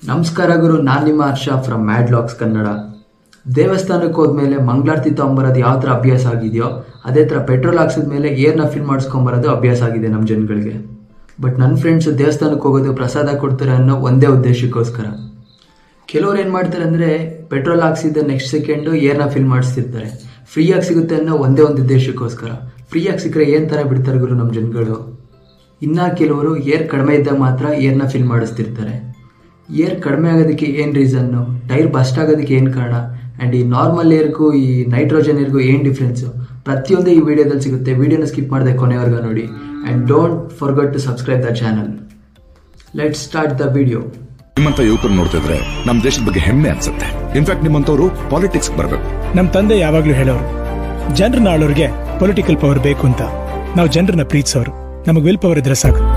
ನಮಸ್ಕಾರ ಗುರು ನಾನು ನಿಮ್ಮ Harsha from mad locks Kannada ದೇವಸ್ಥಾನಕ್ಕೆ ಹೋದ್ಮೇಲೆ ಮಂಗಳಾರತಿ ತೊಗೊಂಬರೋದು ಯಾವ ಥರ ಅಭ್ಯಾಸ ಆಗಿದೆಯೋ ಅದೇ ಥರ ಪೆಟ್ರೋಲ್ ಹಾಕ್ಸಿದ್ಮೇಲೆ ಏರ್ನ ಫಿಲ್ ಮಾಡಿಸ್ಕೊಂಬರೋದು ಅಭ್ಯಾಸ ಆಗಿದೆ ನಮ್ಮ ಜನಗಳಿಗೆ ಬಟ್ ನನ್ನ ಫ್ರೆಂಡ್ಸ್ ದೇವಸ್ಥಾನಕ್ಕೆ ಹೋಗೋದು ಪ್ರಸಾದ ಕೊಡ್ತಾರೆ ಅನ್ನೋ ಒಂದೇ ಉದ್ದೇಶಕ್ಕೋಸ್ಕರ ಕೆಲವ್ರು ಏನು ಮಾಡ್ತಾರೆ ಅಂದರೆ ಪೆಟ್ರೋಲ್ ಹಾಕ್ಸಿದ್ದ ನೆಕ್ಸ್ಟ್ ಸೆಕೆಂಡು ಏರ್ನ ಫಿಲ್ ಮಾಡಿಸ್ತಿರ್ತಾರೆ ಫ್ರೀಯಾಗಿ ಸಿಗುತ್ತೆ ಅನ್ನೋ ಒಂದೇ ಒಂದು ಉದ್ದೇಶಕ್ಕೋಸ್ಕರ ಫ್ರೀಯಾಗಿ ಸಿಕ್ಕರೆ ಏನು ಥರ ಬಿಡ್ತಾರೆ ಗುರು ನಮ್ಮ ಜನಗಳು ಇನ್ನು ಕೆಲವರು ಏರ್ ಕಡಿಮೆ ಇದ್ದಾಗ ಮಾತ್ರ ಏರ್ನ ಫಿಲ್ ಮಾಡಿಸ್ತಿರ್ತಾರೆ ಏರ್ ಕಡಿಮೆ ಆಗೋದಕ್ಕೆ ಏನು ರೀಸನ್ನು ಟೈರ್ ಬಸ್ಟ್ ಆಗೋದಕ್ಕೆ ಏನು ಕಾರಣ ಆ್ಯಂಡ್ ಈ ನಾರ್ಮಲ್ ಏರ್ಗೂ ಈ ನೈಟ್ರೋಜನ್ ಏರ್ಗೂ ಏನು ಡಿಫ್ರೆನ್ಸು ಪ್ರತಿಯೊಂದು ಈ ವಿಡಿಯೋದಲ್ಲಿ ಸಿಗುತ್ತೆ ವಿಡಿಯೋನ ಸ್ಕಿಪ್ ಮಾಡದೆ ಕೊನೆವರೆಗೂ ನೋಡಿ and don't forget to subscribe the channel let start the video ನಿಮ್ಮಂತ ಯುವಕರು ನೋಡ್ತಿದ್ರೆ ನಮ್ ದೇಶದ ಬಗ್ಗೆ ಹೆಮ್ಮೆ ಅನ್ಸುತ್ತೆ ಇನ್ಫ್ಯಾಕ್ಟ್ ನಿಮ್ಮಂತವ್ರು ಪಾಲಿಟಿಕ್ಸ್ ಬರಬೇಕು ನಮ್ ತಂದೆ ಯಾವಾಗ್ಲೂ ಹೇಳೋರು ಜನರನ್ನ ಆಳೋರ್ಗೆ ಪೊಲಿಟಿಕಲ್ ಪವರ್ ಬೇಕು ಅಂತ ನಾವು ಜನರನ್ನ ಪ್ರೀತಿಸೋರು ನಮಗೆ ವಿಲ್ ಪವರ್ ಇದ್ರೆ ಸಾಕು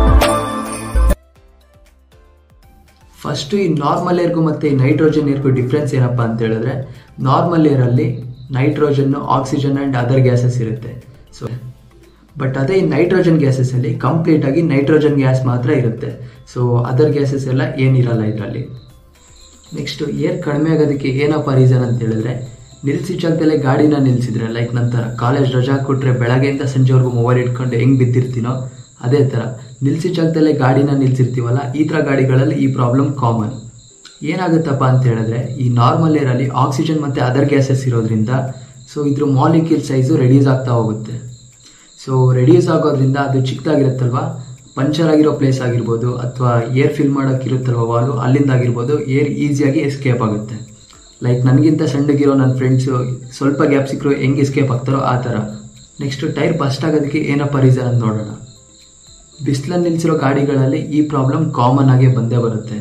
ಫಸ್ಟು ಈ ನಾರ್ಮಲ್ ಏರ್ಗೂ ಮತ್ತು ಈ ನೈಟ್ರೋಜನ್ ಏರ್ಗೂ ಡಿಫ್ರೆನ್ಸ್ ಏನಪ್ಪ ಅಂತ ಹೇಳಿದ್ರೆ ನಾರ್ಮಲ್ ಏರಲ್ಲಿ nitrogen oxygen and other gases ಇರುತ್ತೆ ಸೊ ಬಟ್ ಅದೇ ಈ ನೈಟ್ರೋಜನ್ ಗ್ಯಾಸಸ್ಸಲ್ಲಿ ಕಂಪ್ಲೀಟಾಗಿ ನೈಟ್ರೋಜನ್ ಗ್ಯಾಸ್ ಮಾತ್ರ ಇರುತ್ತೆ ಸೊ ಅದರ್ ಗ್ಯಾಸಸ್ ಎಲ್ಲ ಏನಿರಲ್ಲ ಇದರಲ್ಲಿ ನೆಕ್ಸ್ಟು ಏರ್ ಕಡಿಮೆ ಆಗೋದಕ್ಕೆ ಏನಪ್ಪ ರೀಸನ್ ಅಂತ ಹೇಳಿದ್ರೆ ನಿಲ್ಸಿ ಜಾಗದಲ್ಲೇ ಗಾಡಿನ ನಿಲ್ಸಿದ್ರೆ ಲೈಕ್ ನಂತರ ಕಾಲೇಜ್ ರಜಾ ಕೊಟ್ಟರೆ ಬೆಳಗ್ಗೆಯಿಂದ ಸಂಜೆವರೆಗೂ ಮೊಬೈಲ್ ಇಟ್ಕೊಂಡು ಹೆಂಗೆ ಬಿದ್ದಿರ್ತೀನೋ ಅದೇ ಥರ ನಿಲ್ಸಿ ಜಾಗದಲ್ಲೇ ಗಾಡಿನ ನಿಲ್ಸಿರ್ತೀವಲ್ಲ ಈ ಥರ ಗಾಡಿಗಳಲ್ಲಿ ಈ ಪ್ರಾಬ್ಲಮ್ ಕಾಮನ್ ಏನಾಗುತ್ತಪ್ಪ ಅಂತ ಹೇಳಿದ್ರೆ ಈ ನಾರ್ಮಲ್ ಏರಲ್ಲಿ ಆಕ್ಸಿಜನ್ ಮತ್ತು ಅದರ್ ಗ್ಯಾಸಸ್ ಇರೋದ್ರಿಂದ ಸೊ ಇದ್ರ ಮಾಲಿಕ್ಯೂಲ್ ಸೈಜು ರೆಡ್ಯೂಸ್ ಆಗ್ತಾ ಹೋಗುತ್ತೆ ಸೊ ರೆಡ್ಯೂಸ್ ಆಗೋದ್ರಿಂದ ಅದು ಚಿಕ್ಕದಾಗಿರುತ್ತಲ್ವ ಪಂಚರ್ ಆಗಿರೋ ಪ್ಲೇಸ್ ಆಗಿರ್ಬೋದು ಅಥವಾ ಏರ್ ಫಿಲ್ ಮಾಡೋಕ್ಕಿರುತ್ತಲ್ವ ವಾಲು ಅಲ್ಲಿಂದ ಆಗಿರ್ಬೋದು ಏರ್ ಈಸಿಯಾಗಿ ಎಸ್ಕೇಪ್ ಆಗುತ್ತೆ ಲೈಕ್ ನನಗಿಂತ ಸಣ್ಣಗಿರೋ ನನ್ನ ಫ್ರೆಂಡ್ಸು ಸ್ವಲ್ಪ ಗ್ಯಾಪ್ ಸಿಕ್ಕರು ಹೆಂಗೆ ಎಸ್ಕೇಪ್ ಆಗ್ತಾರೋ ಆ ಥರ ನೆಕ್ಸ್ಟು ಟೈರ್ ಬಸ್ಟ್ ಆಗೋದಕ್ಕೆ ಏನಪ್ಪ ರೀಸನ್ ಅಂತ ನೋಡೋಣ ಬಿಸಿಲಲ್ಲಿ ನಿಲ್ಸಿರೋ ಗಾಡಿಗಳಲ್ಲಿ ಈ ಪ್ರಾಬ್ಲಮ್ ಕಾಮನ್ ಆಗೇ ಬಂದೇ ಬರುತ್ತೆ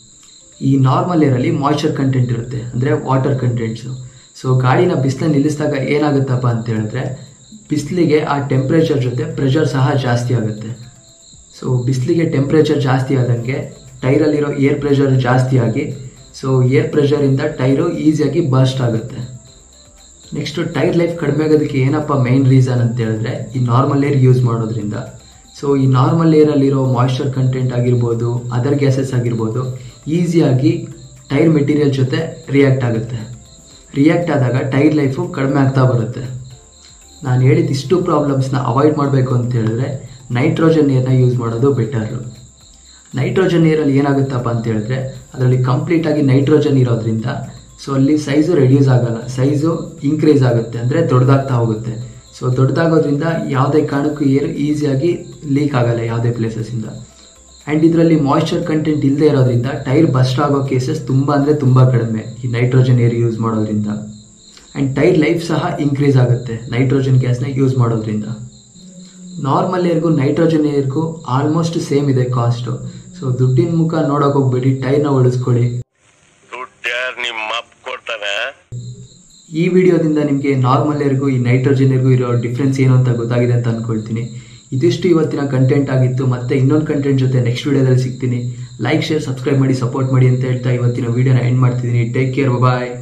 ಈ ನಾರ್ಮಲ್ ಏರಲ್ಲಿ ಮಾಯ್ಚರ್ ಕಂಟೆಂಟ್ ಇರುತ್ತೆ ಅಂದರೆ ವಾಟರ್ ಕಂಟೆಂಟ್ಸು ಸೊ ಗಾಡಿನ ಬಿಸಿಲಲ್ಲಿ ನಿಲ್ಲಿಸಿದಾಗ ಏನಾಗುತ್ತಪ್ಪ ಅಂತ ಹೇಳಿದ್ರೆ ಬಿಸಿಲಿಗೆ ಆ ಟೆಂಪ್ರೇಚರ್ ಜೊತೆ ಪ್ರೆಷರ್ ಸಹ ಜಾಸ್ತಿ ಆಗುತ್ತೆ ಸೊ ಬಿಸಿಲಿಗೆ ಟೆಂಪ್ರೇಚರ್ ಜಾಸ್ತಿ ಆದಂಗೆ ಟೈರಲ್ಲಿರೋ ಏರ್ ಪ್ರೆಷರ್ ಜಾಸ್ತಿ ಆಗಿ ಸೊ ಏರ್ ಪ್ರೆಷರಿಂದ ಟೈರು ಈಸಿಯಾಗಿ ಬರ್ಸ್ಟ್ ಆಗುತ್ತೆ ನೆಕ್ಸ್ಟು ಟೈರ್ ಲೈಫ್ ಕಡಿಮೆ ಆಗೋದಕ್ಕೆ ಏನಪ್ಪ ಮೈನ್ ರೀಸನ್ ಅಂತ ಹೇಳಿದ್ರೆ ಈ ನಾರ್ಮಲ್ ಏರ್ ಯೂಸ್ ಮಾಡೋದ್ರಿಂದ ಸೊ ಈ ನಾರ್ಮಲ್ ಏರಲ್ಲಿರೋ ಮಾಯ್ಶ್ಚರ್ ಕಂಟೆಂಟ್ ಆಗಿರ್ಬೋದು ಅದರ್ ಗ್ಯಾಸಸ್ ಆಗಿರ್ಬೋದು ಈಸಿಯಾಗಿ ಟೈರ್ ಮೆಟೀರಿಯಲ್ ಜೊತೆ ರಿಯಾಕ್ಟ್ ಆಗುತ್ತೆ ರಿಯಾಕ್ಟ್ ಆದಾಗ ಟೈರ್ ಲೈಫು ಕಡಿಮೆ ಆಗ್ತಾ ಬರುತ್ತೆ ನಾನು ಹೇಳಿದ ಇಷ್ಟು ಪ್ರಾಬ್ಲಮ್ಸ್ನ ಅವಾಯ್ಡ್ ಮಾಡಬೇಕು ಅಂತ ಹೇಳಿದ್ರೆ ನೈಟ್ರೋಜನ್ ಏರ್ನ ಯೂಸ್ ಮಾಡೋದು ಬೆಟರು ನೈಟ್ರೋಜನ್ ಏರಲ್ಲಿ ಏನಾಗುತ್ತಪ್ಪ ಅಂತ ಹೇಳಿದ್ರೆ ಅದರಲ್ಲಿ ಕಂಪ್ಲೀಟಾಗಿ ನೈಟ್ರೋಜನ್ ಇರೋದ್ರಿಂದ ಸೊ ಅಲ್ಲಿ ಸೈಜು ರೆಡ್ಯೂಸ್ ಆಗಲ್ಲ ಸೈಜು ಇನ್ಕ್ರೀಸ್ ಆಗುತ್ತೆ ಅಂದರೆ ದೊಡ್ಡದಾಗ್ತಾ ಹೋಗುತ್ತೆ ಸೊ ದೊಡ್ಡದಾಗೋದ್ರಿಂದ ಯಾವುದೇ ಕಾರಣಕ್ಕೂ ಏರ್ ಈಸಿಯಾಗಿ ಲೀಕ್ ಆಗಲ್ಲ ಯಾವುದೇ ಪ್ಲೇಸಸ್ಸಿಂದ ಆ್ಯಂಡ್ ಇದರಲ್ಲಿ ಮಾಯ್ಶ್ಚರ್ ಕಂಟೆಂಟ್ ಇಲ್ಲದೆ ಇರೋದ್ರಿಂದ ಟೈರ್ ಬಸ್ಟ್ ಆಗೋ ಕೇಸಸ್ ತುಂಬ ಅಂದರೆ ತುಂಬ ಕಡಿಮೆ ಈ ನೈಟ್ರೋಜನ್ ಏರ್ ಯೂಸ್ ಮಾಡೋದ್ರಿಂದ ಆ್ಯಂಡ್ ಟೈರ್ ಲೈಫ್ ಸಹ ಇನ್ಕ್ರೀಸ್ ಆಗುತ್ತೆ ನೈಟ್ರೋಜನ್ ಗ್ಯಾಸ್ನ ಯೂಸ್ ಮಾಡೋದ್ರಿಂದ ನಾರ್ಮಲ್ ಏರ್ಗೂ ನೈಟ್ರೋಜನ್ ಏರ್ಗೂ ಆಲ್ಮೋಸ್ಟ್ ಸೇಮ್ ಇದೆ ಕಾಸ್ಟು ಸೊ ದುಡ್ಡಿನ ಮುಖ ನೋಡೋಕೆ ಹೋಗ್ಬೇಡಿ ಟೈರ್ನ ಉಳಿಸ್ಕೊಳ್ಳಿ ದುಡ್ಡ್ಯಾರ್ ನಿಮ್ಮ ಅಪ್ಪ ಕೊಡ್ತಾನೆ ಈ ವಿಡಿಯೋದಿಂದ ನಿಮಗೆ ನಾರ್ಮಲ್ ಏರ್ಗೂ ಈ ನೈಟ್ರೋಜನ್ ಏರ್ಗೂ ಇರೋ ಡಿಫ್ರೆನ್ಸ್ ಏನು ಅಂತ ಗೊತ್ತಾಗಿದೆ ಅಂತ ಅಂದ್ಕೊಳ್ತೀನಿ ಇದಿಷ್ಟು ಇವತ್ತಿನ ಕಂಟೆಂಟ್ ಆಗಿತ್ತು ಮತ್ತೆ ಇನ್ನೊಂದು ಕಂಟೆಂಟ್ ಜೊತೆ ನೆಕ್ಸ್ಟ್ ವಿಡಿಯೋದಲ್ಲಿ ಸಿಗ್ತೀನಿ ಲೈಕ್ ಶೇರ್ ಸಬ್ಸ್ಕ್ರೈಬ್ ಮಾಡಿ ಸಪೋರ್ಟ್ ಮಾಡಿ ಅಂತ ಹೇಳ್ತಾ ಇವತ್ತಿನ ವಿಡಿಯೋನ ಎಂಡ್ ಮಾಡ್ತಿದ್ದೀನಿ ಟೇಕ್ ಕೇರ್ ಬಾಯ್